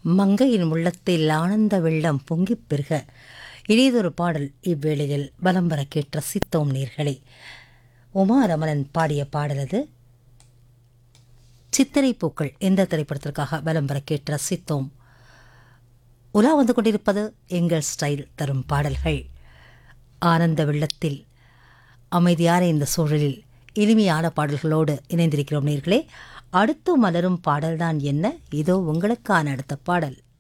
மங்கையின் உள்ளத்தில் ஆனந்த வெள்ளம் பொங்கிப் பெருக இனியதொரு பாடல் இவ்வேளையில் பலம் வர கேட்ட சித்தோம் நீர்களே உமா ரமணன் பாடிய பாடல் அது சித்திரை பூக்கள் எந்த திரைப்படத்திற்காக பலம் வர கேட்ட சித்தோம் உலா வந்து கொண்டிருப்பது எங்கள் ஸ்டைல் தரும் பாடல்கள் ஆனந்த வெள்ளத்தில் அமைதியான இந்த சூழலில் இனிமையான பாடல்களோடு இணைந்திருக்கிறோம் நேர்களே அடுத்து மலரும் பாடல்தான் என்ன இதோ உங்களுக்கான அடுத்த பாடல்